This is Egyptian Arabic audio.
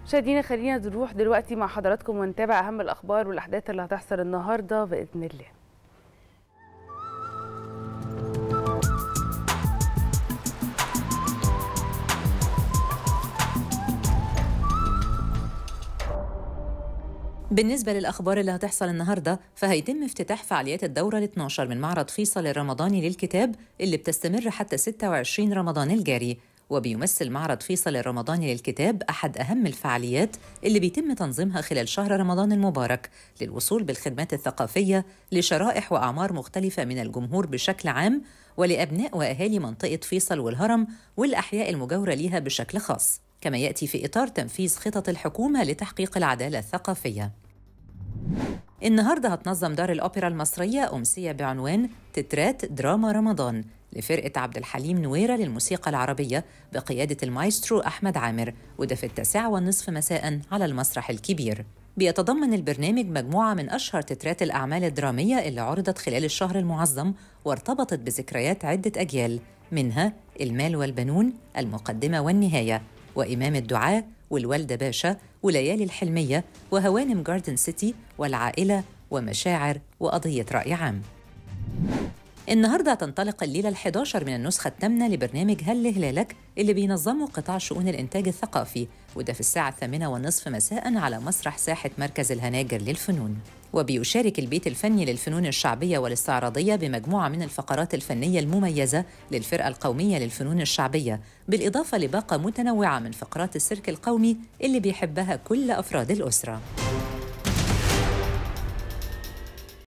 مشاهدينا خلينا نروح دلوقتي مع حضراتكم ونتابع اهم الاخبار والاحداث اللي هتحصل النهارده باذن الله بالنسبة للأخبار اللي هتحصل النهاردة فهيتم افتتاح فعاليات الدورة ال 12 من معرض فيصل الرمضاني للكتاب اللي بتستمر حتى 26 رمضان الجاري وبيمثل معرض فيصل الرمضاني للكتاب أحد أهم الفعاليات اللي بيتم تنظيمها خلال شهر رمضان المبارك للوصول بالخدمات الثقافية لشرائح وأعمار مختلفة من الجمهور بشكل عام ولأبناء وأهالي منطقة فيصل والهرم والأحياء المجاورة ليها بشكل خاص كما يأتي في إطار تنفيذ خطط الحكومة لتحقيق العدالة الثقافية النهارده هتنظم دار الأوبرا المصرية أمسية بعنوان تترات دراما رمضان لفرقة عبد الحليم نويرة للموسيقى العربية بقيادة المايسترو أحمد عامر وده في التاسعة والنصف مساء على المسرح الكبير بيتضمن البرنامج مجموعة من أشهر تترات الأعمال الدرامية اللي عرضت خلال الشهر المعظم وارتبطت بذكريات عدة أجيال منها المال والبنون المقدمة والنهاية وإمام الدعاء والوالدة باشا وليالي الحلمية وهوانم جاردن سيتي والعائلة ومشاعر وقضية رأي عام النهاردة هتنطلق الليلة ال11 من النسخة الثامنة لبرنامج هل هلالك اللي بينظمه قطاع شؤون الإنتاج الثقافي وده في الساعة الثامنة والنصف مساء على مسرح ساحة مركز الهناجر للفنون وبيشارك البيت الفني للفنون الشعبية والاستعراضية بمجموعة من الفقرات الفنية المميزة للفرقة القومية للفنون الشعبية بالإضافة لباقة متنوعة من فقرات السيرك القومي اللي بيحبها كل أفراد الأسرة